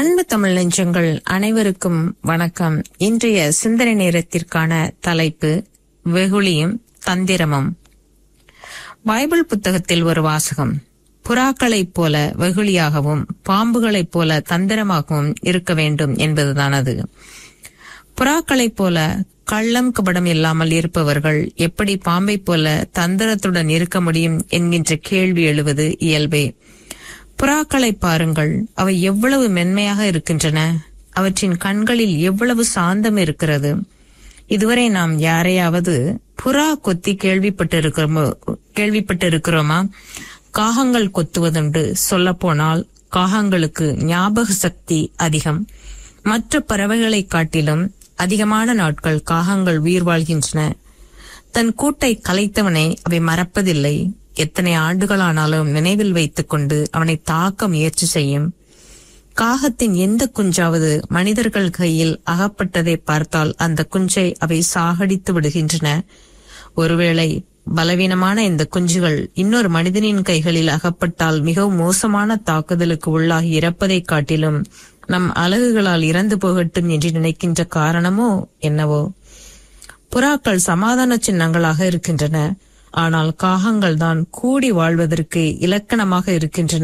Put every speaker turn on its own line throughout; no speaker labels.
அன்பு தமிழ் நெஞ்சங்கள் அனைவருக்கும் வணக்கம் இன்றைய சிந்தனை நேரத்திற்கான தலைப்பு வெகுளியும் தந்திரமும் பைபிள் புத்தகத்தில் ஒரு வாசகம் புறாக்களைப் போல வெகுளியாகவும் பாம்புகளைப் போல தந்திரமாகவும் இருக்க வேண்டும் என்பதுதான் அது புறாக்களைப் போல கள்ளம் கபடம் இல்லாமல் இருப்பவர்கள் எப்படி பாம்பைப் போல தந்திரத்துடன் இருக்க முடியும் என்கின்ற கேள்வி எழுவது இயல்பே புறாக்களை பாருங்கள் அவை எவ்வளவு மென்மையாக இருக்கின்றன அவற்றின் கண்களில் எவ்வளவு சாந்தம் இருக்கிறது இதுவரை நாம் யாரையாவது புறா கொத்தி கேள்விப்பட்டிருக்கிறோமோ கேள்விப்பட்டிருக்கிறோமா காகங்கள் கொத்துவதுண்டு சொல்ல போனால் காகங்களுக்கு ஞாபக சக்தி அதிகம் மற்ற பறவைகளை காட்டிலும் அதிகமான நாட்கள் காகங்கள் உயிர் வாழ்கின்றன தன் கூட்டை கலைத்தவனை அவை மறப்பதில்லை எத்தனை ஆண்டுகளானாலும் நினைவில் வைத்துக் கொண்டு அவனை தாக்க முயற்சி செய்யும் காகத்தின் எந்த குஞ்சாவது மனிதர்கள் கையில் அகப்பட்டதை பார்த்தால் அந்த குஞ்சை அவை சாகடித்து விடுகின்றன ஒருவேளை பலவீனமான இந்த குஞ்சுகள் இன்னொரு மனிதனின் கைகளில் அகப்பட்டால் மிகவும் மோசமான தாக்குதலுக்கு உள்ளாகி இறப்பதைக் காட்டிலும் நம் அலகுகளால் இறந்து போகட்டும் என்று நினைக்கின்ற காரணமோ என்னவோ புறாக்கள் சமாதான சின்னங்களாக இருக்கின்றன ஆனால் காகங்கள் தான் கூடி வாழ்வதற்கு இலக்கணமாக இருக்கின்றன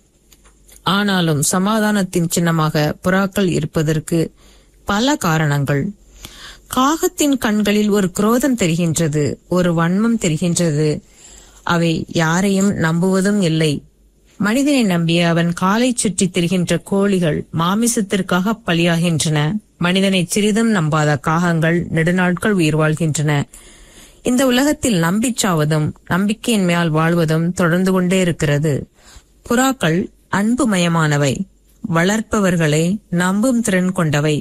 ஆனாலும் சமாதானத்தின் சின்னமாக புறாக்கள் இருப்பதற்கு பல காரணங்கள் காகத்தின் கண்களில் ஒரு குரோதம் தெரிகின்றது ஒரு வன்மம் தெரிகின்றது அவை யாரையும் நம்புவதும் இல்லை மனிதனை நம்பிய அவன் காலை சுற்றி திரிகின்ற கோழிகள் மாமிசத்திற்காக பலியாகின்றன மனிதனை சிறிதும் நம்பாத காகங்கள் நெடுநாட்கள் உயிர் வாழ்கின்றன இந்த உலகத்தில் நம்பிச்சாவதும் நம்பிக்கையின் மேல் வாழ்வதும் தொடர்ந்து கொண்டே இருக்கிறது புறாக்கள் அன்புமயமானவை வளர்ப்பவர்களை நம்பும் திறன் கொண்டவை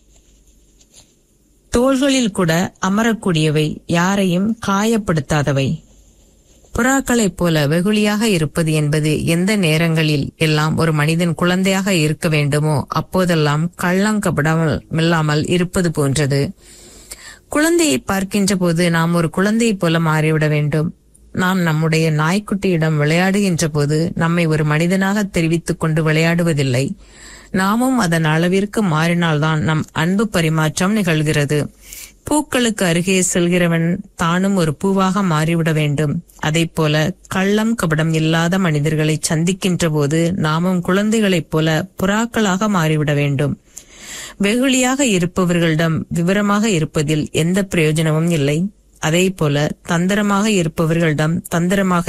தோள்களில் கூட அமரக்கூடியவை யாரையும் காயப்படுத்தாதவை புறாக்களைப் போல வெகுளியாக இருப்பது என்பது எந்த நேரங்களில் எல்லாம் ஒரு மனிதன் குழந்தையாக இருக்க வேண்டுமோ அப்போதெல்லாம் கள்ளங்கப்படாமல் இல்லாமல் இருப்பது போன்றது குழந்தையை பார்க்கின்ற போது நாம் ஒரு குழந்தையைப் போல மாறிவிட வேண்டும் நாம் நம்முடைய நாய்க்குட்டியிடம் விளையாடுகின்ற போது நம்மை ஒரு மனிதனாக தெரிவித்துக் கொண்டு விளையாடுவதில்லை நாமும் அதன் அளவிற்கு மாறினால்தான் நம் அன்பு பரிமாற்றம் நிகழ்கிறது பூக்களுக்கு அருகே செல்கிறவன் தானும் ஒரு பூவாக மாறிவிட வேண்டும் அதை போல கள்ளம் கபடம் இல்லாத மனிதர்களை சந்திக்கின்ற போது நாமும் குழந்தைகளைப் போல புறாக்களாக மாறிவிட வேண்டும் வெகுளியாக இருப்பவர்களிடம் விவரமாக இருப்பதில் எந்த பிரயோஜனமும் இல்லை அதே போல தந்திரமாக இருப்பவர்களிடம் தந்திரமாக